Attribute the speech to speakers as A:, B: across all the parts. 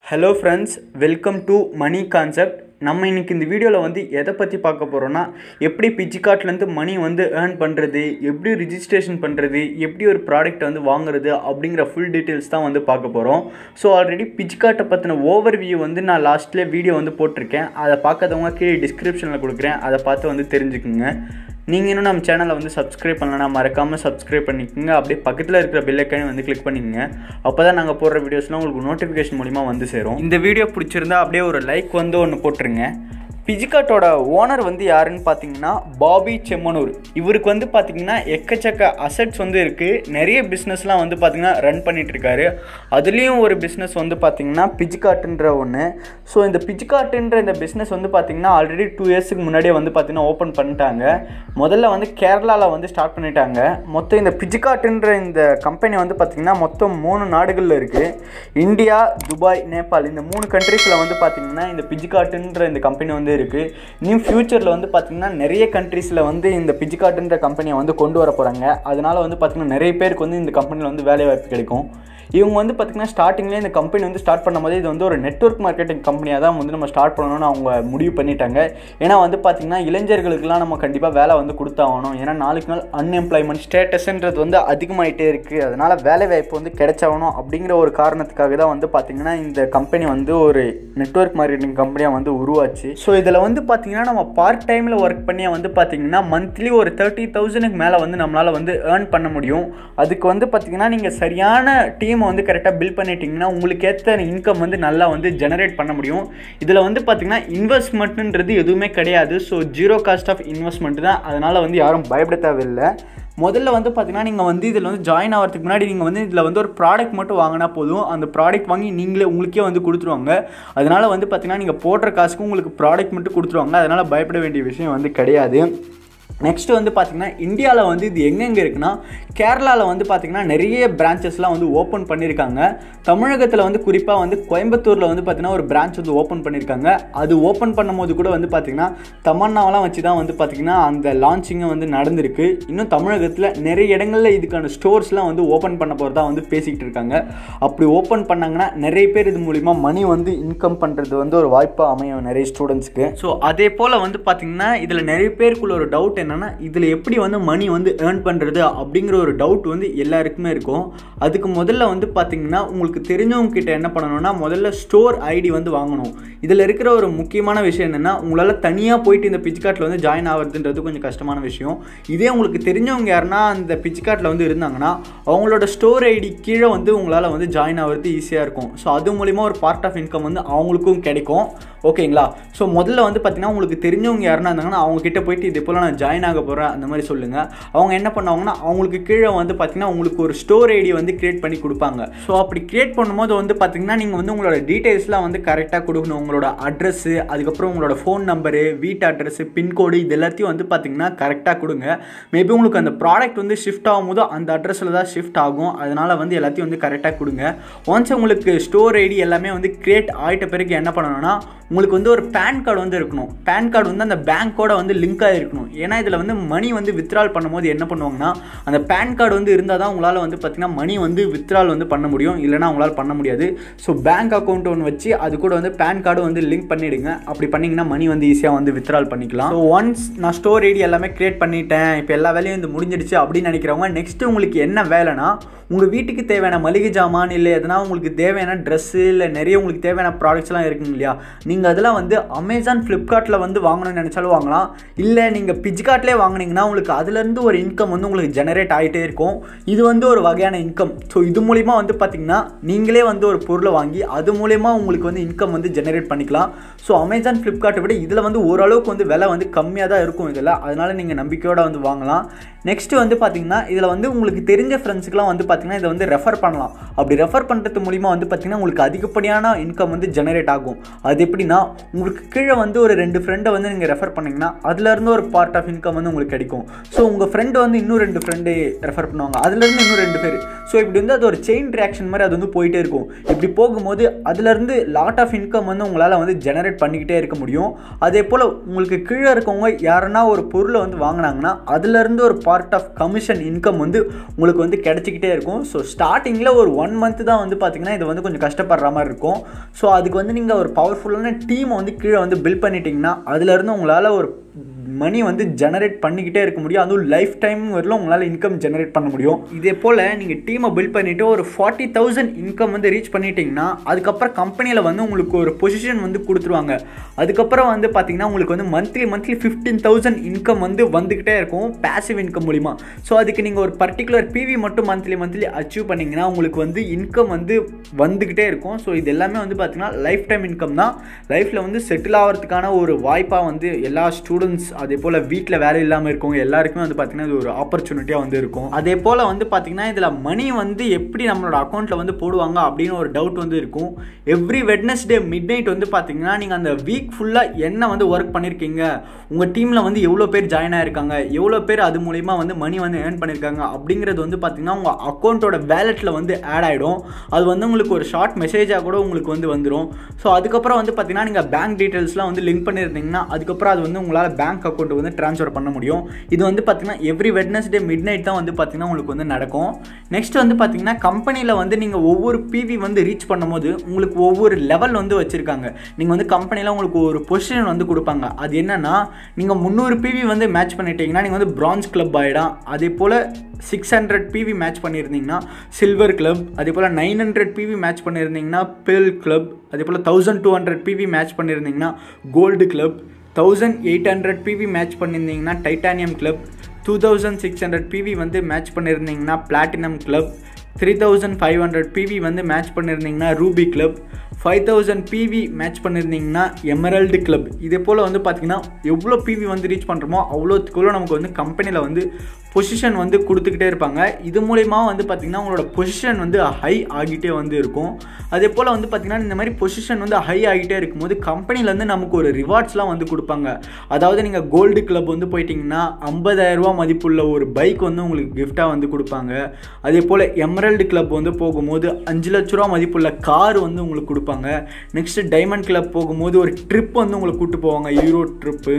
A: hello friends welcome to money concept நம்ம இன்னைக்கு இந்த வீடியோவில் வந்து எதை பற்றி பார்க்க போகிறோன்னா எப்படி பிஜிகார்ட்லேருந்து மணி வந்து ஏர்ன் பண்ணுறது எப்படி ரிஜிஸ்ட்ரேஷன் பண்ணுறது எப்படி ஒரு ப்ராடக்ட் வந்து வாங்குறது அப்படிங்கிற ஃபுல் டீட்டெயில்ஸ் தான் வந்து பார்க்க போகிறோம் ஸோ ஆல்ரெடி பிஜிகார்ட்டை பற்றின ஓவர் வியூ வந்து நான் லாஸ்ட்டில் வீடியோ வந்து போட்டிருக்கேன் அதை பார்க்காதவங்க கீழே டிஸ்கிரிப்ஷனில் கொடுக்குறேன் அதை பார்த்து வந்து தெரிஞ்சுக்குங்க நீங்கள் இன்னும் நம்ம சேனலை வந்து சப்ஸ்கிரைப் பண்ணலன்னா மறக்காமல் சப்ஸ்கிரைப் பண்ணிக்கோங்க அப்படியே பக்கத்தில் இருக்கிற பெல்லைக்கானே வந்து கிளிக் பண்ணிக்கங்க அப்போ தான் நாங்கள் போடுற வீடியோஸ்லாம் உங்களுக்கு நோட்டிஃபிகேஷன் மூலிமா வந்து சேரும் இந்த வீடியோ பிடிச்சிருந்தா அப்படியே ஒரு லைக் வந்து ஒன்று போட்டுருங்க பிஜிகாட்டோட ஓனர் வந்து யாருன்னு பார்த்தீங்கன்னா பாபி செம்மனூர் இவருக்கு வந்து பார்த்தீங்கன்னா எக்கச்சக்க அசட்ஸ் வந்து இருக்குது நிறைய பிஸ்னஸ்லாம் வந்து பார்த்தீங்கன்னா ரன் பண்ணிட்டு இருக்காரு அதுலேயும் ஒரு பிஸ்னஸ் வந்து பார்த்தீங்கன்னா பிஜிகாட்டுன்ற ஒன்று ஸோ இந்த பிஜிகாட்டுன்ற இந்த பிஸ்னஸ் வந்து பார்த்தீங்கன்னா ஆல்ரெடி டூ இயர்ஸுக்கு முன்னாடியே வந்து பார்த்தீங்கன்னா ஓப்பன் பண்ணிட்டாங்க முதல்ல வந்து கேரளாவில் வந்து ஸ்டார்ட் பண்ணிட்டாங்க மொத்தம் இந்த பிஜிகாட்டுன்ற இந்த கம்பெனி வந்து பார்த்தீங்கன்னா மொத்தம் மூணு நாடுகளில் இருக்குது இந்தியா துபாய் நேபாள் இந்த மூணு கண்ட்ரீஸில் வந்து பார்த்தீங்கன்னா இந்த பிஜிகாட்டுன்ற இந்த கம்பெனி வந்து இருக்குது இன்னும் ஃப்யூச்சரில் வந்து பார்த்திங்கன்னா நிறைய கண்ட்ரீஸில் வந்து இந்த பிஜிகாட்டுன்ற கம்பெனியை வந்து கொண்டு வர போகிறாங்க அதனால வந்து பார்த்திங்கன்னா நிறைய பேருக்கு வந்து இந்த கம்பெனியில் வந்து வேலை வாய்ப்பு கிடைக்கும் இவங்க வந்து பார்த்திங்கன்னா ஸ்டார்டிங்லேயே இந்த கம்பெனி வந்து ஸ்டார்ட் பண்ணும்போது இது வந்து ஒரு நெட்ஒர்க் மார்க்கெட்டிங் கம்பெனியாக தான் வந்து நம்ம ஸ்டார்ட் பண்ணணும்னு அவங்க முடிவு பண்ணிட்டாங்க ஏன்னா வந்து பார்த்திங்கன்னா இளைஞர்களுக்கெல்லாம் நம்ம கண்டிப்பாக வேலை வந்து கொடுத்தாகணும் ஏன்னா நாளுக்கு நாள் அன்எம்ப்ளாய்மெண்ட் ஸ்டேட்டஸ்ன்றது வந்து அதிகமாகிட்டே இருக்குது அதனால் வேலை வாய்ப்பு வந்து கிடைச்சாகணும் அப்படிங்கிற ஒரு காரணத்துக்காக தான் வந்து பார்த்திங்கன்னா இந்த கம்பெனி வந்து ஒரு நெட்ஒர்க் மார்க்கெட்டிங் கம்பெனியாக வந்து உருவாச்சு ஸோ இதில் வந்து பார்த்திங்கன்னா நம்ம பார்ட் டைமில் ஒர்க் பண்ணியே வந்து பார்த்திங்கன்னா மந்த்லி ஒரு தேர்ட்டி தௌசண்ட்க்கு மேலே வந்து நம்மளால் வந்து ஏர்ன் பண்ண முடியும் அதுக்கு வந்து பார்த்திங்கன்னா நீங்கள் சரியான டீமை வந்து கரெக்டாக பில் பண்ணிட்டீங்கன்னா உங்களுக்கு ஏற்ற இன்கம் வந்து நல்லா வந்து ஜெனரேட் பண்ண முடியும் இதில் வந்து பார்த்திங்கன்னா இன்வெஸ்ட்மெண்ட்டுன்றது எதுவுமே கிடையாது so zero cost of investment தான் அதனால் வந்து யாரும் பயப்பட தேவையில்லை முதல்ல வந்து பார்த்தீங்கன்னா நீங்கள் வந்து இதில் வந்து ஜாயின் ஆகிறதுக்கு முன்னாடி நீங்கள் வந்து இதில் வந்து ஒரு ப்ராடக்ட் மட்டும் வாங்கினா போதும் அந்த ப்ராடக்ட் வாங்கி நீங்களே உங்களுக்கே வந்து கொடுத்துருவாங்க அதனால் வந்து பார்த்தீங்கன்னா நீங்கள் போடுற காசுக்கு உங்களுக்கு ப்ராடக்ட் மட்டும் கொடுத்துருவாங்க அதனால் பயப்பட வேண்டிய விஷயம் வந்து கிடையாது நெக்ஸ்ட் வந்து பார்த்திங்கன்னா இந்தியாவில் வந்து இது எங்கெங்கே இருக்குன்னா கேரளாவில் வந்து பார்த்திங்கன்னா நிறைய பிரான்ச்சஸ்லாம் வந்து ஓப்பன் பண்ணியிருக்காங்க தமிழகத்தில் வந்து குறிப்பாக வந்து கோயம்புத்தூரில் வந்து பார்த்திங்கன்னா ஒரு பிரான்ச் வந்து ஓப்பன் பண்ணியிருக்காங்க அது ஓப்பன் பண்ணும்போது கூட வந்து பார்த்திங்கன்னா தமன்னாவெல்லாம் வச்சு தான் வந்து பார்த்திங்கன்னா அந்த லான்ச்சிங்கை வந்து நடந்திருக்கு இன்னும் தமிழகத்தில் நிறைய இடங்களில் இதுக்கான ஸ்டோர்ஸ்லாம் வந்து ஓப்பன் பண்ண போகிறதா வந்து பேசிக்கிட்டு இருக்காங்க அப்படி ஓப்பன் பண்ணாங்கன்னா நிறைய பேர் இது மூலிமா மணி வந்து இன்கம் பண்ணுறது வந்து ஒரு வாய்ப்பாக அமையும் நிறைய ஸ்டூடெண்ட்ஸ்க்கு ஸோ அதே போல் வந்து பார்த்திங்கன்னா இதில் நிறைய பேருக்குள்ள ஒரு டவுட் என்னென்னா இதில் எப்படி வந்து மணி வந்து ஏர்ன் பண்ணுறது அப்படிங்கிற ஒரு டவுட் வந்து எல்லாருக்குமே இருக்கும் அதுக்கு முதல்ல வந்து பார்த்திங்கன்னா உங்களுக்கு தெரிஞ்சவங்க கிட்ட என்ன பண்ணணும்னா முதல்ல ஸ்டோர் ஐடி வந்து வாங்கணும் இதில் இருக்கிற ஒரு முக்கியமான விஷயம் என்னென்னா உங்களால் தனியாக போயிட்டு இந்த பிச்கார்ட்டில் வந்து ஜாயின் ஆகிறதுன்றது கொஞ்சம் கஷ்டமான விஷயம் இதே உங்களுக்கு தெரிஞ்சவங்க யாருன்னா அந்த பிச்கார்ட்டில் வந்து இருந்தாங்கன்னா அவங்களோட ஸ்டோர் ஐடி கீழே வந்து உங்களால் வந்து ஜாயின் ஆகிறது ஈஸியாக இருக்கும் ஸோ அது மூலிமா ஒரு பார்ட் ஆஃப் இன்கம் வந்து அவங்களுக்கும் கிடைக்கும் ஓகேங்களா ஸோ முதல்ல வந்து பார்த்திங்கன்னா உங்களுக்கு தெரிஞ்சவங்க யாருன்னா இருந்தாங்கன்னா அவங்க கிட்ட போயிட்டு இது போல் நான் ஜாயின் ஆக போகிறேன் அந்த மாதிரி சொல்லுங்கள் அவங்க என்ன பண்ணுவாங்கன்னா அவங்களுக்கு கீழே வந்து பார்த்திங்கன்னா உங்களுக்கு ஒரு ஸ்டோர் ஐடி வந்து க்ரியேட் பண்ணி கொடுப்பாங்க ஸோ அப்படி க்ரியேட் பண்ணும்போது வந்து பார்த்திங்கன்னா நீங்கள் வந்து உங்களோட டீட்டெயில்ஸ்லாம் வந்து கரெக்டாக கொடுக்கணும் உங்களோட அட்ரஸ்ஸு அதுக்கப்புறம் உங்களோட ஃபோன் நம்பரு வீட்டு அட்ரஸ்ஸு பின்கோடு இது எல்லாத்தையும் வந்து பார்த்திங்கன்னா கரெக்டாக கொடுங்க மேபி உங்களுக்கு அந்த ப்ராடக்ட் வந்து ஷிஃப்ட் ஆகும்போது அந்த அட்ரஸில் தான் ஷிஃப்ட் ஆகும் அதனால் வந்து எல்லாத்தையும் வந்து கரெக்டாக கொடுங்க ஒன்ஸ் உங்களுக்கு ஸ்டோர் ஐடி எல்லாமே வந்து க்ரியேட் ஆகிட்ட பிறகு என்ன பண்ணணும்னா உங்களுக்கு வந்து ஒரு பேன் கார்டு வந்து இருக்கணும் பேன் கார்டு வந்து அந்த பேங்க்கோட வந்து லிங்க் ஆகிருக்கணும் ஏன்னா இதில் வந்து மணி வந்து வித்ட்ரால் பண்ணும்போது என்ன பண்ணுவாங்கன்னா அந்த பேன் கார்டு வந்து இருந்தால் தான் உங்களால் வந்து பார்த்திங்கன்னா மணி வந்து வித்ட்ரால் வந்து பண்ண முடியும் இல்லைனா உங்களால் பண்ண முடியாது ஸோ பேங்க் அக்கௌண்ட் ஒன்று வச்சு அது கூட வந்து பேன் கார்டு வந்து லிங்க் பண்ணிவிடுங்க அப்படி பண்ணிங்கன்னா மணி வந்து ஈஸியாக வந்து வித்ட்ரால் பண்ணிக்கலாம் ஸோ ஒன்ஸ் நான் ஸ்டோர் ஐடி எல்லாமே க்ரியேட் பண்ணிட்டேன் இப்போ எல்லா வேலையும் வந்து முடிஞ்சிடுச்சு அப்படின்னு நினைக்கிறவங்க நெக்ஸ்ட்டு உங்களுக்கு என்ன வேலைனா உங்கள் வீட்டுக்கு தேவையான மளிகை ஜாமான் இல்லை எதனா உங்களுக்கு தேவையான ட்ரெஸ்ஸு இல்லை நிறைய உங்களுக்கு தேவையான ப்ராடக்ட்ஸ்லாம் இருக்குங்க இல்லையா நீங்கள் அதெல்லாம் வந்து அமேசான் ஃப்ளிப்கார்ட்டில் வந்து வாங்கணும்னு நினச்சாலும் வாங்கலாம் இல்லை நீங்கள் பிஜ்கார்ட்லேயே வாங்கினீங்கன்னா உங்களுக்கு அதுலேருந்து ஒரு இன்கம் வந்து உங்களுக்கு ஜெனரேட் ஆகிட்டே இருக்கும் இது வந்து ஒரு வகையான இன்கம் ஸோ இது மூலிமா வந்து பார்த்திங்கன்னா நீங்களே வந்து ஒரு பொருளை வாங்கி அது மூலயமா உங்களுக்கு வந்து இன்கம் வந்து ஜெனரேட் பண்ணிக்கலாம் ஸோ அமேசான் ஃப்ளிப்கார்ட்டை விட இதில் வந்து ஓரளவுக்கு வந்து விலை வந்து கம்மியாக தான் இருக்கும் இதில் அதனால் நீங்கள் நம்பிக்கையோடு வந்து வாங்கலாம் நெக்ஸ்ட்டு வந்து பார்த்திங்கன்னா இதில் வந்து உங்களுக்கு தெரிஞ்ச ஃப்ரெண்ட்ஸுக்குலாம் வந்து பார்த்திங்கன்னா இதை வந்து ரெஃபர் பண்ணலாம் அப்படி ரெஃபர் பண்ணுறது மூலிமா வந்து பார்த்திங்கன்னா உங்களுக்கு அதிகப்படியான இன்கம் வந்து ஜெனரேட் ஆகும் அது எப்படின்னா உங்களுக்கு கீழே வந்து ஒரு ரெண்டு ஃப்ரெண்டை வந்து நீங்கள் ரெஃபர் பண்ணிங்கன்னா அதுலேருந்து ஒரு பார்ட் ஆஃப் இன்கம் வந்து உங்களுக்கு கிடைக்கும் ஸோ உங்கள் ஃப்ரெண்டு வந்து இன்னும் ரெண்டு ஃப்ரெண்டு ரெஃபர் பண்ணுவாங்க அதுலேருந்து இன்னும் ரெண்டு பேர் ஸோ இப்படி வந்து அது ஒரு செயின் ரியாக்ஷன் மாதிரி அது வந்து போயிட்டே இருக்கும் இப்படி போகும்போது அதுலேருந்து லாட் ஆஃப் இன்கம் வந்து உங்களால் வந்து ஜெனரேட் பண்ணிக்கிட்டே இருக்க முடியும் அதே போல் உங்களுக்கு கீழே இருக்கவங்க யாருன்னா ஒரு பொருளை வந்து வாங்கினாங்கன்னா அதுலேருந்து ஒரு பார்ட் ஆஃப் கமிஷன் இன்கம் வந்து உங்களுக்கு வந்து கிடச்சிக்கிட்டே இருக்கும் இருக்கும் ஸோ ஸ்டார்டிங்கில் ஒரு ஒன் மந்த் தான் வந்து பார்த்திங்கன்னா இது வந்து கொஞ்சம் கஷ்டப்படுற மாதிரி இருக்கும் ஸோ அதுக்கு வந்து நீங்கள் ஒரு பவர்ஃபுல்லான டீமை வந்து கீழே வந்து பில்ட் பண்ணிட்டீங்கன்னா அதுலேருந்து உங்களால் ஒரு மணி வந்து ஜெனரேட் பண்ணிக்கிட்டே இருக்க முடியும் அதுவும் லைஃப் டைம் வரலும் உங்களால் இன்கம் ஜெனரேட் பண்ண முடியும் இதே போல் நீங்கள் டீமை பில்ட் பண்ணிவிட்டு ஒரு ஃபார்ட்டி தௌசண்ட் இன்கம் வந்து ரீச் பண்ணிட்டீங்கன்னா அதுக்கப்புறம் கம்பெனியில் வந்து உங்களுக்கு ஒரு பொசிஷன் வந்து கொடுத்துருவாங்க அதுக்கப்புறம் வந்து பார்த்தீங்கன்னா உங்களுக்கு வந்து monthly monthly fifteen thousand income வந்து வந்துக்கிட்டே இருக்கும் பேசிவ் இன்கம் மூலிமா ஸோ அதுக்கு நீங்கள் ஒரு பர்டிகுலர் பிவி மட்டும் மந்த்லி மந்த்லி அச்சீவ் பண்ணிங்கன்னா உங்களுக்கு வந்து இன்கம் வந்து வந்துக்கிட்டே இருக்கும் ஸோ இது எல்லாமே வந்து பார்த்தீங்கன்னா லைஃப் டைம் இன்கம் தான் லைஃப்பில் வந்து செட்டில் ஆகிறதுக்கான ஒரு வாய்ப்பாக வந்து எல்லா ஸ்டூடெண்ட்ஸ் அதே போல் வீட்டில் வேலை இல்லாமல் இருக்கவங்க எல்லாருக்குமே வந்து பார்த்திங்கன்னா இது ஒரு ஆப்பர்ச்சுனிட்டியாக வந்து இருக்கும் அதே போல் வந்து பார்த்திங்கன்னா இதில் மணி வந்து எப்படி நம்மளோட அக்கௌண்ட்டில் வந்து போடுவாங்க அப்படின்னு ஒரு டவுட் வந்து இருக்கும் எவ்ரி வெட்னஸ்டே மிட் நைட் வந்து பார்த்திங்கன்னா நீங்கள் அந்த வீக் ஃபுல்லாக என்ன வந்து ஒர்க் பண்ணியிருக்கீங்க உங்கள் டீமில் வந்து எவ்வளோ பேர் ஜாயின் ஆயிருக்காங்க எவ்வளோ பேர் அது மூலிமா வந்து மணி வந்து ஏர்ன் பண்ணியிருக்காங்க அப்படிங்கிறது வந்து பார்த்திங்கன்னா உங்கள் அக்கௌண்ட்டோட வேலெட்டில் வந்து ஆட் ஆகிடும் அது வந்து உங்களுக்கு ஒரு ஷார்ட் மெசேஜாக கூட உங்களுக்கு வந்து வந்துடும் ஸோ அதுக்கப்புறம் வந்து பார்த்திங்கன்னா நீங்கள் பேங்க் டீட்டெயில்ஸ்லாம் வந்து லிங்க் பண்ணியிருந்தீங்கன்னா அதுக்கப்புறம் அது வந்து உங்களால் பேங்க் அக்கௌண்ட் வந்து ட்ரான்ஸ்ஃபர் பண்ண முடியும் இது வந்து பார்த்திங்கன்னா எவ்ரி வெட்னஸ்டே மிட் நைட் தான் வந்து பார்த்திங்கன்னா உங்களுக்கு வந்து நடக்கும் நெக்ஸ்ட் வந்து பார்த்திங்கன்னா கம்பெனியில் வந்து நீங்கள் ஒவ்வொரு பிவி வந்து ரீச் பண்ணும்போது உங்களுக்கு ஒவ்வொரு லெவல் வந்து வச்சுருக்காங்க நீங்கள் வந்து கம்பெனியில் உங்களுக்கு ஒரு பொசிஷன் வந்து கொடுப்பாங்க அது என்னென்னா நீங்கள் முந்நூறு பிவி வந்து மேட்ச் பண்ணிட்டீங்கன்னா நீங்கள் வந்து பிரான்ஸ் கிளப் ஆகிடும் அதே போல் சிக்ஸ் ஹண்ட்ரட் பிவி மேட்ச் பண்ணியிருந்தீங்கன்னா சில்வர் கிளப் அதே போல் நைன் ஹண்ட்ரட் பிவி மேட்ச் பண்ணியிருந்தீங்கன்னா பேல் கிளப் அதே போல் thousand two hundred PV match பண்ணியிருந்தீங்கன்னா gold club thousand eight hundred PV match பண்ணியிருந்தீங்கன்னா titanium club two thousand six hundred PV வந்து match பண்ணியிருந்தீங்கன்னா platinum club three thousand five hundred PV வந்து match பண்ணியிருந்தீங்கன்னா ruby club five thousand PV match பண்ணியிருந்தீங்கன்னா emerald club இதே போல் வந்து பார்த்திங்கன்னா எவ்வளோ பிவி வந்து ரீச் பண்ணுறோமோ அவ்வளோத்துக்குள்ள நமக்கு வந்து கம்பெனியில் வந்து பொசிஷன் வந்து கொடுத்துக்கிட்டே இருப்பாங்க இது மூலிமா வந்து பார்த்திங்கன்னா உங்களோட பொசிஷன் வந்து ஹை ஆகிட்டே வந்து இருக்கும் அதே போல் வந்து பார்த்திங்கன்னா இந்த மாதிரி பொசிஷன் வந்து ஹை ஆகிட்டே இருக்கும்போது கம்பெனிலேருந்து நமக்கு ஒரு ரிவார்ட்ஸ்லாம் வந்து கொடுப்பாங்க அதாவது நீங்கள் கோல்டு கிளப் வந்து போயிட்டிங்கன்னா ஐம்பதாயிரரூபா மதிப்புள்ள ஒரு பைக் வந்து உங்களுக்கு கிஃப்டாக வந்து கொடுப்பாங்க அதே போல் எமரல்டு கிளப் வந்து போகும்போது அஞ்சு லட்ச ரூபா மதிப்புள்ள கார் வந்து உங்களுக்கு கொடுப்பாங்க நெக்ஸ்ட்டு டைமண்ட் கிளப் போகும்போது ஒரு ட்ரிப் வந்து உங்களுக்கு கூப்பிட்டு போவாங்க euro trip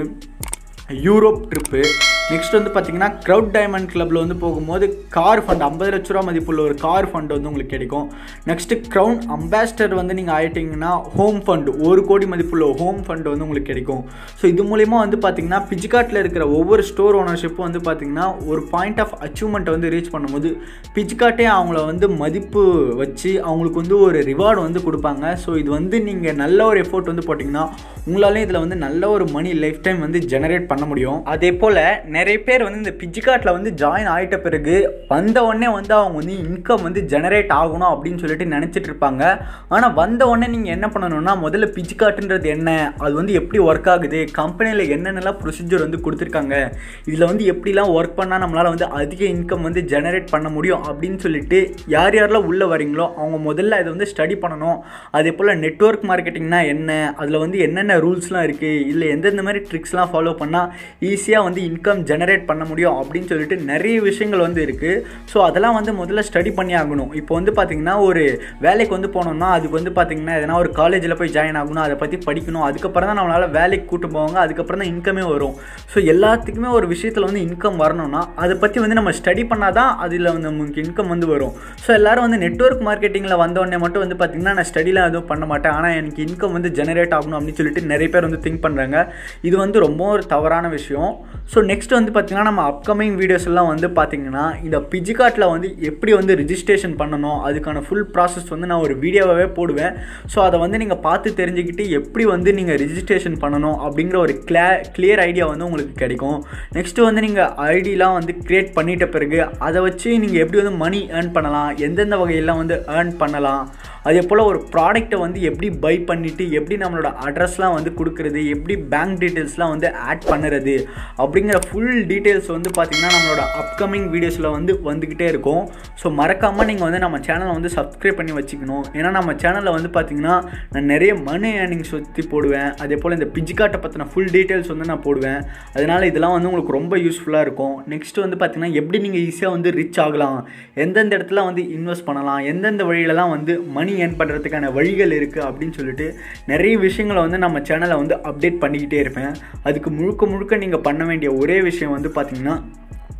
A: Europe trip next வந்து பார்த்தீங்கன்னா க்ரௌட் டைமண்ட் கிளப்பில் வந்து போகும்போது கார் ஃபண்ட் ஐம்பது லட்ச ரூபா மதிப்புள்ள ஒரு கார் ஃபண்ட் வந்து உங்களுக்கு கிடைக்கும் நெக்ஸ்ட்டு க்ரௌன் அம்பாஸ்டர் வந்து நீங்கள் ஆயிட்டீங்கன்னா ஹோம் ஃபண்ட் ஒரு கோடி மதிப்புள்ள ஹோம் ஃபண்ட் வந்து உங்களுக்கு கிடைக்கும் ஸோ இது மூலிமா வந்து பார்த்தீங்கன்னா பிஜிகாட்டில் இருக்கிற ஒவ்வொரு ஸ்டோர் ஓனர்ஷிப்பும் வந்து பார்த்தீங்கன்னா ஒரு பாயிண்ட் ஆஃப் அச்சீவ்மெண்ட்டை வந்து ரீச் பண்ணும்போது பிஜிகாட்டே அவங்கள வந்து மதிப்பு வச்சு அவங்களுக்கு வந்து ஒரு ரிவார்டு வந்து கொடுப்பாங்க ஸோ இது வந்து நீங்கள் நல்ல ஒரு எஃபோர்ட் வந்து போட்டிங்கன்னா உங்களாலே இதில் வந்து நல்ல ஒரு மணி லைஃப் டைம் வந்து ஜெனரேட் பண்ண முடியும் அதே போல் நிறைய பேர் வந்து இந்த பிஜிகாட்டில் வந்து ஜாயின் ஆகிட்ட பிறகு வந்த உடனே வந்து அவங்க வந்து இன்கம் வந்து ஜெனரேட் ஆகணும் அப்படின்னு சொல்லிட்டு நினச்சிட்டு இருப்பாங்க ஆனால் வந்த உடனே நீங்கள் என்ன பண்ணணும்னா முதல்ல பிஜிகாட்டுன்றது என்ன அது வந்து எப்படி ஒர்க் ஆகுது கம்பெனியில் என்னென்னலாம் ப்ரொசீஜர் வந்து கொடுத்துருக்காங்க இதில் வந்து எப்படிலாம் ஒர்க் பண்ணால் நம்மளால் வந்து அதிக இன்கம் வந்து ஜெனரேட் பண்ண முடியும் அப்படின்னு சொல்லிட்டு யார் யாரெல்லாம் உள்ளே வரீங்களோ அவங்க முதல்ல இதை வந்து ஸ்டடி பண்ணணும் அதே போல் நெட்ஒர்க் மார்க்கெட்டிங்னா என்ன அதில் வந்து என்னென்ன ரூல்ஸ்லாம் இருக்குது இல்லை எந்தெந்த மாதிரி ட்ரிக்ஸ்லாம் ஃபாலோ பண்ணால் ஈஸியாக வந்து இன்கம் ஜெனரேட் பண்ண முடியும் அப்படின்னு சொல்லிட்டு நிறைய விஷயங்கள் வந்து இருக்குது ஸோ அதெல்லாம் வந்து முதல்ல ஸ்டடி பண்ணி ஆகணும் இப்போ வந்து பார்த்திங்கன்னா ஒரு வேலைக்கு வந்து போனோம்னா அதுக்கு வந்து பார்த்திங்கன்னா எதனா ஒரு காலேஜில் போய் ஜாயின் ஆகணும் அதை பற்றி படிக்கணும் அதுக்கப்புறம் தான் நம்மளால் வேலைக்கு கூட்டு போவாங்க அதுக்கப்புறம் தான் இன்கமே வரும் ஸோ எல்லாத்துக்குமே ஒரு விஷயத்தில் வந்து இன்கம் வரணும்னா அதை பற்றி வந்து நம்ம ஸ்டடி பண்ணால் தான் அதில் வந்து நமக்கு இன்கம் வந்து வரும் ஸோ எல்லோரும் வந்து நெட்ஒர்க் மார்க்கெட்டிங்கில் வந்தோடனே மட்டும் வந்து பார்த்திங்கன்னா நான் ஸ்டடிலாம் எதுவும் பண்ண மாட்டேன் ஆனால் எனக்கு இன்கம் வந்து ஜெனரேட் ஆகணும் அப்படின்னு சொல்லிட்டு நிறைய பேர் வந்து திங்க் பண்ணுறாங்க இது வந்து ரொம்ப ஒரு தவறான விஷயம் ஸோ நெக்ஸ்ட் வந்து பார்த்திங்கன்னா நம்ம அப்கமிங் வீடியோஸ் எல்லாம் வந்து பார்த்திங்கன்னா இந்த பிஜிகாட்டில் வந்து எப்படி வந்து ரிஜிஸ்ட்ரேஷன் பண்ணணும் அதுக்கான ஃபுல் ப்ராசஸ் வந்து நான் ஒரு வீடியோவாகவே போடுவேன் ஸோ அதை வந்து நீங்கள் பார்த்து தெரிஞ்சுக்கிட்டு எப்படி வந்து நீங்கள் ரிஜிஸ்ட்ரேஷன் பண்ணணும் அப்படிங்கிற ஒரு கிளே கிளியர் ஐடியா வந்து உங்களுக்கு கிடைக்கும் நெக்ஸ்ட்டு வந்து நீங்கள் ஐடிலாம் வந்து க்ரியேட் பண்ணிட்ட பிறகு அதை வச்சு நீங்கள் எப்படி வந்து மணி ஏர்ன் பண்ணலாம் எந்தெந்த வகையெல்லாம் வந்து ஏர்ன் பண்ணலாம் அதே போல் ஒரு ப்ராடக்ட்டை வந்து எப்படி பை பண்ணிவிட்டு எப்படி நம்மளோட அட்ரஸ்லாம் வந்து கொடுக்குறது எப்படி பேங்க் டீட்டெயில்ஸ்லாம் வந்து ஆட் பண்ணுறது அப்படிங்கிற ஃபுல் டீட்டெயில்ஸ் வந்து பார்த்திங்கன்னா நம்மளோட அப்கமிங் வீடியோஸில் வந்து வந்துக்கிட்டே இருக்கும் ஸோ மறக்காமல் நீங்கள் வந்து நம்ம சேனலை வந்து சப்ஸ்கிரைப் பண்ணி வச்சுக்கணும் ஏன்னா நம்ம சேனலில் வந்து பார்த்திங்கன்னா நான் நிறைய மணி ஏர்னிங்ஸ் பற்றி போடுவேன் அதே போல் இந்த பிஜிகாட்டை பற்றின ஃபுல் டீட்டெயில்ஸ் வந்து நான் போடுவேன் அதனால் இதெல்லாம் வந்து உங்களுக்கு ரொம்ப யூஸ்ஃபுல்லாக இருக்கும் நெக்ஸ்ட் வந்து பார்த்திங்கன்னா எப்படி நீங்கள் ஈஸியாக வந்து ரிச் ஆகலாம் எந்தெந்த இடத்துல வந்து இன்வெஸ்ட் பண்ணலாம் எந்தெந்த வழியிலலாம் வந்து மணி ஏர்ன் பண்ணுறதுக்கான வழிகள் இருக்குது அப்படின்னு சொல்லிட்டு நிறைய விஷயங்களை வந்து நம்ம சேனலை வந்து அப்டேட் பண்ணிக்கிட்டே இருப்பேன் அதுக்கு முழுக்க முழுக்க நீங்கள் பண்ண வேண்டிய ஒரே விஷயம் வந்து பார்த்திங்கன்னா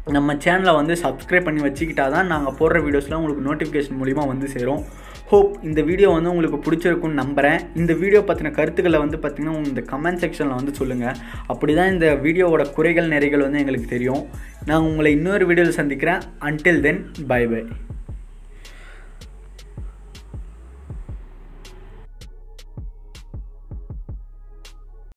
A: நம்ம சேனலை வந்து சப்ஸ்கிரைப் பண்ணி வச்சுக்கிட்டா தான் நாங்கள் போடுற வீடியோஸ்லாம் உங்களுக்கு நோட்டிஃபிகேஷன் மூலிமா வந்து சேரும் ஹோப் இந்த வீடியோ வந்து உங்களுக்கு பிடிச்சிருக்குன்னு நம்புகிறேன் இந்த வீடியோ பற்றின கருத்துக்களை வந்து பார்த்திங்கன்னா இந்த கமெண்ட் செக்ஷனில் வந்து சொல்லுங்கள் அப்படி தான் இந்த வீடியோவோட குறைகள் நிறைகள் வந்து எங்களுக்கு தெரியும் நான் உங்களை இன்னொரு வீடியோவில் சந்திக்கிறேன் அன்டில் தென் பை பை